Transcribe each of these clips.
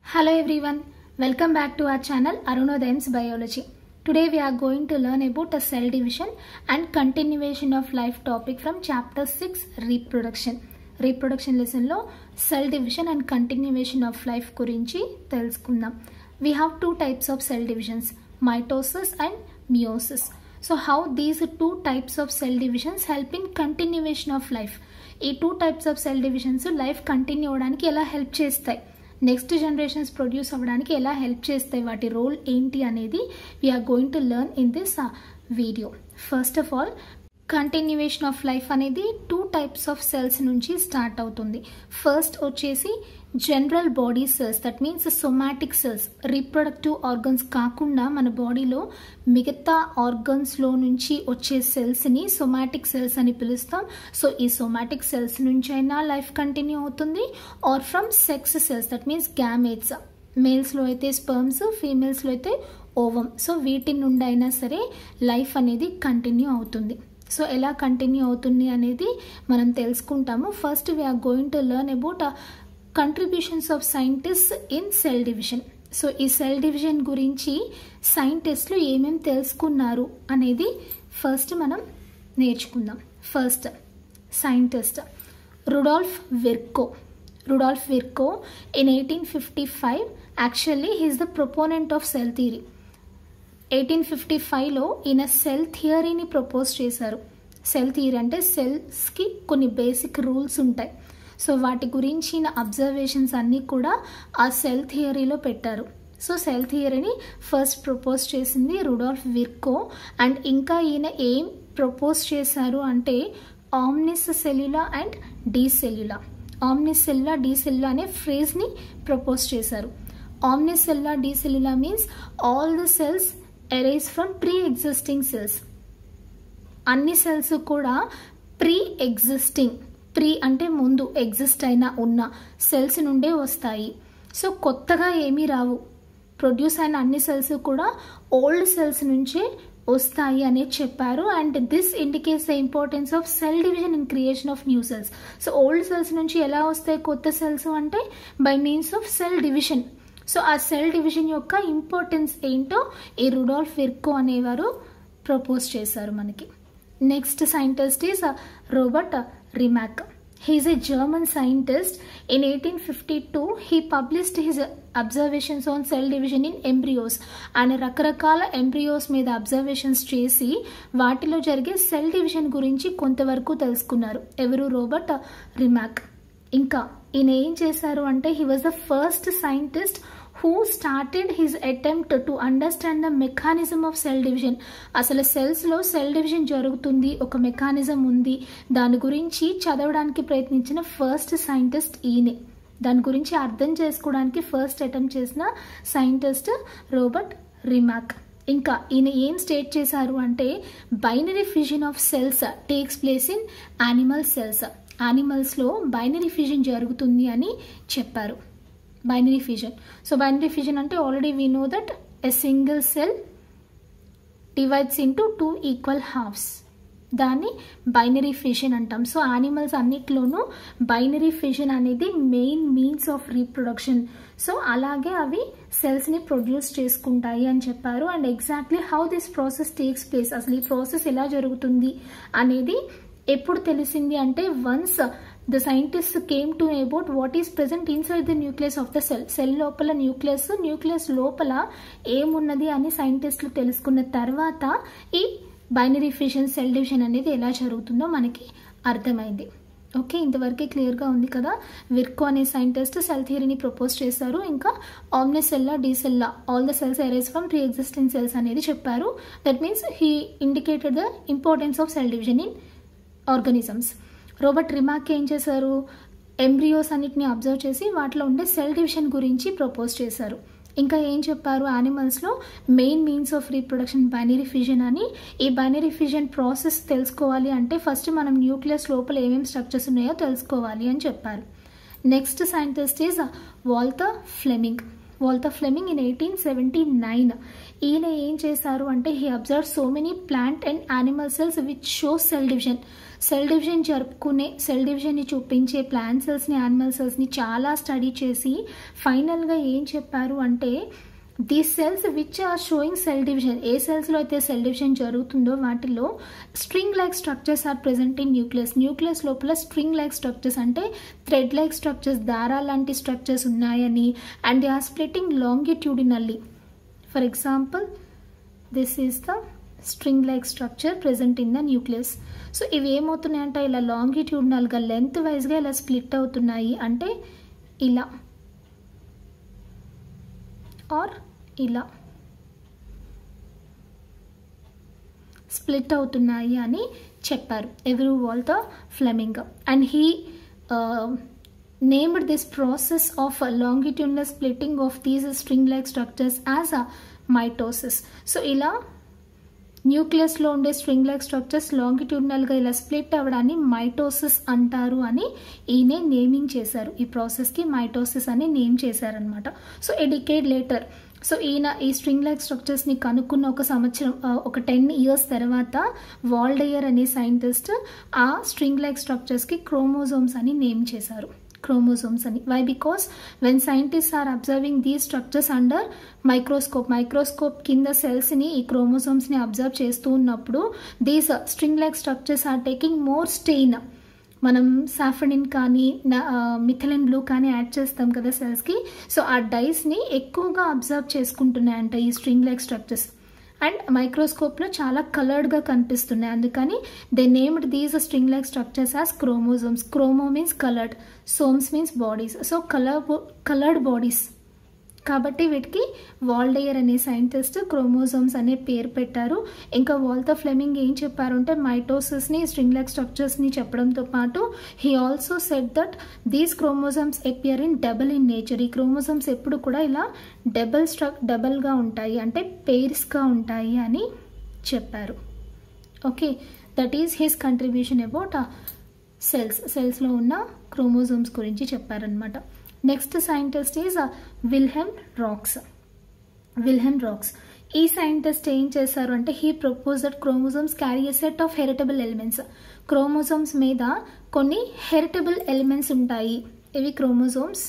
Hello everyone, welcome back to our channel Arunodayam's Biology. Today we are going to learn about a cell division and continuation of life topic from chapter 6 reproduction. Reproduction లెసన్లో cell division and continuation of life గురించి తెలుసుకుందాం we have two types of cell divisions mitosis and meiosis so how these two types of cell divisions help in continuation of life ఈ two types of cell divisions life continue అవ్వడానికి ఎలా help చేస్తాయి next generations produce అవ్వడానికి ఎలా help చేస్తాయి వాటి role ఏంటి అనేది we are going to learn in this video first of all continuation of life అనేది టూ టైప్స్ ఆఫ్ సెల్స్ నుంచి స్టార్ట్ అవుతుంది ఫస్ట్ వచ్చేసి general body cells that means somatic cells reproductive organs కాకుండా మన బాడీలో మిగతా ఆర్గన్స్లో నుంచి వచ్చే సెల్స్ని సొమాటిక్ సెల్స్ అని పిలుస్తాం సో ఈ సొమాటిక్ సెల్స్ నుంచి అయినా లైఫ్ కంటిన్యూ అవుతుంది or from sex cells that means gametes మేల్స్లో అయితే స్పర్మ్స్ ఫీమేల్స్లో అయితే ఓవం సో వీటి నుండి అయినా సరే లైఫ్ అనేది కంటిన్యూ అవుతుంది సో ఎలా కంటిన్యూ అవుతుంది అనేది మనం తెలుసుకుంటాము first we are going to learn about contributions of scientist in cell division so ఈ సెల్ డివిజన్ గురించి సైంటిస్టులు ఏమేమి తెలుసుకున్నారు అనేది ఫస్ట్ మనం నేర్చుకుందాం first scientist Rudolf Virchow Rudolf Virchow in eighteen fifty five actually he's the proponent of cell theory eighteen fifty ఫైవ్లో ఈయన సెల్ థియరీని ప్రపోజ్ చేశారు సెల్ థియరీ అంటే సెల్స్కి కొన్ని బేసిక్ రూల్స్ ఉంటాయి సో వాటి గురించిన అబ్జర్వేషన్స్ అన్నీ కూడా ఆ సెల్ థియరీలో పెట్టారు సో సెల్ థియరీని ఫస్ట్ ప్రపోజ్ చేసింది రుడాల్ఫ్ విర్కో అండ్ ఇంకా ఈయన ఏం ప్రపోజ్ చేశారు అంటే omnis cellula and de cellula omnis cellula de cellula అనే ఫ్రేజ్ని ప్రపోజ్ చేశారు omnis cellula de cellula means all the cells arise from pre existing cells అన్ని సెల్స్ కూడా ప్రీ ఎగ్జిస్టింగ్ ప్రీ అంటే ముందు ఎగ్జిస్ట్ అయిన ఉన్న సెల్స్ నుండే వస్తాయి సో కొత్తగా ఏమీ రావు ప్రొడ్యూస్ అయిన అన్ని సెల్స్ కూడా ఓల్డ్ సెల్స్ నుంచే వస్తాయి అనేది చెప్పారు and this indicates the importance of cell division in creation of new cells so old cells నుంచి ఎలా వస్తాయి కొత్త సెల్స్ అంటే by means of cell division so ఆ సెల్ డివిజన్ యొక్క ఇంపార్టెన్స్ ఏంటో ఈ రుడాల్ఫ్ విర్కో అనేవారు ప్రపోజ్ చేశారు మనకి next scientist is Robert Remak he's a German scientist in eighteen fifty two he published his observations on cell division in embryos ఆయన రకరకాల embryos మీద అబ్జర్వేషన్స్ చేసి వాటిలో జరిగే సెల్ డివిజన్ గురించి కొంతవరకు తెలుసుకున్నారు ఎవరు రోబర్ట్ రిమాక్ ఇంకా ఈయన ఏం చేశారు అంటే he was the first scientist who started his attempt to understand the mechanism of cell division అసలు సెల్స్లో సెల్ డివిజన్ జరుగుతుంది ఒక మెకానిజం ఉంది దాని గురించి చదవడానికి ప్రయత్నించిన ఫస్ట్ సైంటిస్ట్ ఈయనే దాని గురించి అర్థం చేసుకోవడానికి ఫస్ట్ అటెంప్ట్ చేసిన సైంటిస్ట్ రోబర్ట్ రిమాక్ ఇంకా ఈయన ఏం స్టేట్ చేశారు అంటే binary fission of cells takes place in animal cells యానిమల్స్లో బైనరీ ఫిజన్ జరుగుతుంది అని చెప్పారు binary fission so binary fission అంటే already we know that a single cell divides into two equal halves దాన్ని బైనరీ ఫిజన్ అంటాం so animals అన్నిట్లోనూ binary fission అనేది main means of reproduction so అలాగే అవి సెల్స్ని ప్రొడ్యూస్ చేసుకుంటాయి అని చెప్పారు and exactly how this process takes place అసలు ఈ ప్రాసెస్ ఎలా జరుగుతుంది అనేది ఎప్పుడు తెలిసింది అంటే once the scientist came to about what is present inside the nucleus of the cell cell లోపల న్యూక్లియస్ న్యూక్లియస్ లోపల ఏమున్నది అని సైంటిస్టులు తెలుసుకున్న తర్వాత ఈ బైనరీ ఫిషన్ సెల్ డివిజన్ అనేది ఎలా జరుగుతుందో మనకి అర్థమైంది ఓకే ఇంతవరకు క్లియర్గా ఉంది కదా విర్కో అనే సైంటిస్ట్ సెల్ థియరీని ప్రపోజ్ చేశారు ఇంకా omnis cellula de cellula all the cells arise from pre existing cells అనేది చెప్పారు that means he indicated the importance of cell division in organisms Robert Remak ఏం చేశారు ఎంబ్రియోస్ అన్నిటిని అబ్జర్వ్ చేసి వాటిలో ఉండే సెల్ డివిజన్ గురించి ప్రపోజ్ చేశారు ఇంకా ఏం చెప్పారు యానిమల్స్లో main means of reproduction binary fission అని ఈ బైనరీ ఫిజన్ ప్రాసెస్ తెలుసుకోవాలి అంటే ఫస్ట్ మనం న్యూక్లియస్ లోపల ఏమేమి స్ట్రక్చర్స్ ఉన్నాయో తెలుసుకోవాలి అని చెప్పారు next scientist is Walter Flemming Walter Flemming in eighteen seventy nine ఈయన ఏం చేశారు అంటే he observe so many plant and animal cells which show cell division cell division జరుపుకునే సెల్ డివిజన్ని చూపించే ప్లాంట్ సెల్స్ని యానిమల్ సెల్స్ని చాలా స్టడీ చేసి ఫైనల్గా ఏం చెప్పారు అంటే the cells which are showing cell division ఏ సెల్స్లో అయితే సెల్ డివిజన్ జరుగుతుందో వాటిలో string like structures are present in nucleus nucleus లోపల స్ట్రింగ్ లైక్ స్ట్రక్చర్స్ అంటే థ్రెడ్ లైక్ స్ట్రక్చర్స్ దారా లాంటి స్ట్రక్చర్స్ ఉన్నాయని and they are splitting longitudinally for example this is the string like structure present in the nucleus so ఇవి ఏమవుతున్నాయంటే ఇలా లాంగిట్యూడినల్గా length వైజ్గా ఇలా స్ప్లిట్ అవుతున్నాయి అంటే ఇలా ఆర్ ఇలా స్ప్లిట్ అవుతున్నాయి అని చెప్పారు ఎవరు Walter Flemming and he named this process of longitudinal splitting of these string like structures as a mitosis so ఇలా న్యూక్లియస్లో ఉండే స్ట్రింగ్ లైక్ స్ట్రక్చర్స్ లాంగిట్యూడినల్గా ఇలా స్ప్లిట్ అవ్వడాన్ని మైటోసిస్ అంటారు అని ఈయనే నేమింగ్ చేశారు ఈ ప్రాసెస్కి మైటోసిస్ అని నేమ్ చేశారనమాట so a decade later so ఈయన ఈ స్ట్రింగ్ లైక్ స్ట్రక్చర్స్ని కనుక్కున్న ఒక సంవత్సరం ఒక టెన్ ఇయర్స్ తర్వాత వాల్డయర్ అనే సైంటిస్ట్ ఆ స్ట్రింగ్ లైక్ స్ట్రక్చర్స్కి క్రోమోజోమ్స్ అని నేమ్ చేశారు క్రోమోజోమ్స్ అని why because when scientist are observing these structures under microscope microscope కింద సెల్స్ని ఈ క్రోమోజోమ్స్ని అబ్జర్వ్ చేస్తూ ఉన్నప్పుడు these string like structures are taking more stain మనం సాఫ్రనిన్ కానీ మిథలిన్ బ్లూ కానీ యాడ్ చేస్తాం కదా సెల్స్కి సో ఆ డైస్ని ఎక్కువగా అబ్జర్వ్ చేసుకుంటున్నాయంట ఈ స్ట్రింగ్ లైక్ స్ట్రక్చర్స్ అండ్ మైక్రోస్కోప్లో చాలా కలర్డ్గా కనిపిస్తున్నాయి అందుకని they named these string like structures as chromosomes chromo means coloured somes means bodies so colour coloured bodies కాబట్టి వీటికి వాల్డేయర్ అనే సైంటిస్ట్ క్రోమోజోమ్స్ అనే పేరు పెట్టారు ఇంకా వాల్తో ఫ్లెమింగ్ ఏం చెప్పారు అంటే మైటోసిస్ని స్ట్రింగ్ లైక్ స్ట్రక్చర్స్ని చెప్పడంతో పాటు he also set that these chromosomes appear in double in nature ఈ క్రోమోజోమ్స్ ఎప్పుడు కూడా ఇలా డబల్ స్ట్రక్ డబల్గా ఉంటాయి అంటే పేర్స్గా ఉంటాయి అని చెప్పారు okay that is his contribution about cells సెల్స్లో ఉన్న క్రోమోజోమ్స్ గురించి చెప్పారనమాట next scientist is Wilhelm Roux Wilhelm Roux ఈ సైంటిస్ట్ ఏం చేశారు అంటే he propose that chromosomes carry a set of heritable elements chromosomes మీద కొన్ని హెరిటబుల్ ఎలిమెంట్స్ ఉంటాయి ఇవి క్రోమోజోమ్స్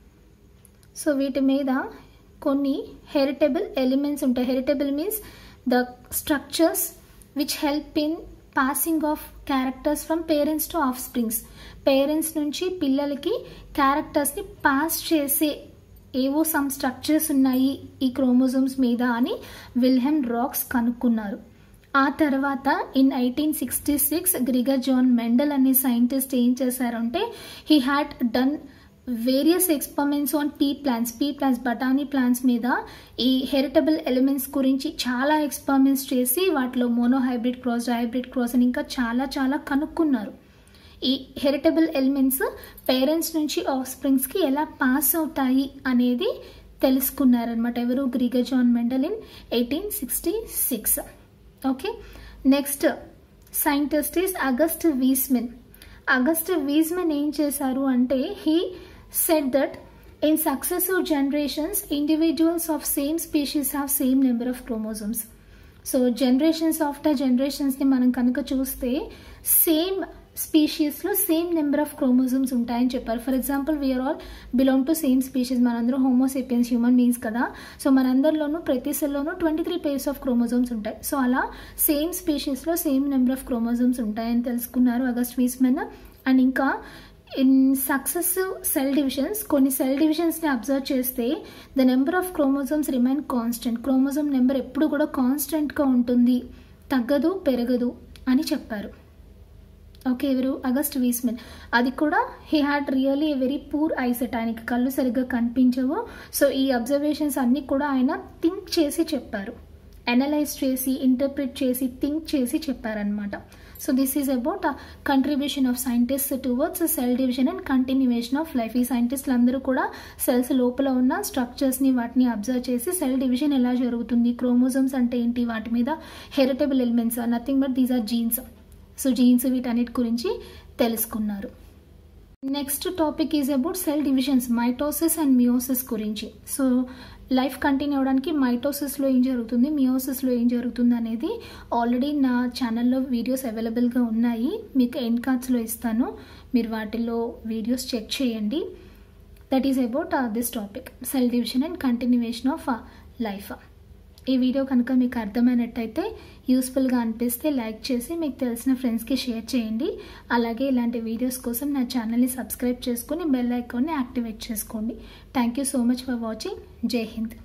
సో వీటి మీద కొన్ని హెరిటబుల్ ఎలిమెంట్స్ ఉంటాయి heritable means the structures which help in passing of characters from parents to offsprings parents నుంచి పిల్లలకి క్యారెక్టర్స్ని పాస్ చేసే ఏవో సమ్ స్ట్రక్చర్స్ ఉన్నాయి ఈ క్రోమోజోమ్స్ మీద అని విల్హెమ్ రాక్స్ కనుక్కున్నారు ఆ తర్వాత in eighteen sixty six Gregor Johann Mendel అనే సైంటిస్ట్ ఏం చేశారంటే he had done various experiments on pea plants pea plants బఠానీ ప్లాంట్స్ మీద ఈ హెరిటబుల్ ఎలిమెంట్స్ గురించి చాలా ఎక్స్పెరిమెంట్స్ చేసి వాటిలో monohybrid cross hybrid cross అని ఇంకా చాలా చాలా కనుక్కున్నారు ఈ హెరిటబుల్ ఎలిమెంట్స్ పేరెంట్స్ నుంచి ఆఫ్ స్ప్రింగ్స్కి ఎలా పాస్ అవుతాయి అనేది తెలుసుకున్నారనమాట ఎవరు Gregor Johann Mendel in eighteen sixty six okay next scientist is August Weismann August Weismann ఏం చేశారు అంటే he set that in successive generations individuals of same species have same number of chromosomes so generations after జనరేషన్స్ని మనం కనుక చూస్తే same స్పీషీస్లో same number of chromosomes ఉంటాయని చెప్పారు for example we are all belong to same species మనందరూ Homo sapiens human beings కదా so మనందరిలోనూ ప్రతి సెల్లోనూ twenty three pairs of chromosomes ఉంటాయి సో అలా సేమ్ స్పీషీస్లో సేమ్ నెంబర్ ఆఫ్ క్రోమోజోమ్స్ ఉంటాయని తెలుసుకున్నారు అగస్ట్ వీస్మెన్ అండ్ ఇంకా ఇన్ సక్సెసివ్ సెల్ డివిజన్స్ కొన్ని సెల్ డివిజన్స్ని అబ్జర్వ్ చేస్తే the number of chromosomes remain constant chromosome number ఎప్పుడు కూడా కాన్స్టెంట్గా ఉంటుంది తగ్గదు పెరగదు అని చెప్పారు ఓకే ఎవరు అగస్ట్ వీస్మెన్ అది కూడా he had really a very poor eyesight ఆయనకి కళ్ళు సరిగ్గా కనిపించవు సో ఈ అబ్జర్వేషన్స్ అన్నీ కూడా ఆయన థింక్ చేసి చెప్పారు అనలైజ్ చేసి ఇంటర్ప్రిట్ చేసి థింక్ చేసి చెప్పారనమాట so this is about contribution of scientist towards cell division and continuation of life ఈ సైంటిస్టులు అందరూ కూడా సెల్స్ లోపల ఉన్న స్ట్రక్చర్స్ని వాటిని అబ్జర్వ్ చేసి సెల్ డివిజన్ ఎలా జరుగుతుంది క్రోమోజోమ్స్ అంటే ఏంటి వాటి మీద heritable elements nothing but these are genes so genes వీటన్నిటి గురించి తెలుసుకున్నారు next topic is about cell divisions mitosis and meiosis గురించి సో లైఫ్ కంటిన్యూ అవ్వడానికి మైటోసిస్లో ఏం జరుగుతుంది మియోసిస్లో ఏం జరుగుతుంది అనేది ఆల్రెడీ నా ఛానల్లో వీడియోస్ అవైలబుల్గా ఉన్నాయి మీకు ఎండ్ కార్డ్స్లో ఇస్తాను మీరు వాటిల్లో వీడియోస్ చెక్ చేయండి that is about this topic cell division and continuation of life ఈ వీడియో కనుక మీకు అర్థమైనట్టయితే యూస్ఫుల్గా అనిపిస్తే లైక్ చేసి మీకు తెలిసిన ఫ్రెండ్స్కి షేర్ చేయండి అలాగే ఇలాంటి వీడియోస్ కోసం నా ఛానల్ని సబ్స్క్రైబ్ చేసుకుని బెల్ ఐకాన్ని యాక్టివేట్ చేసుకోండి thank you so much for watching Jai Hind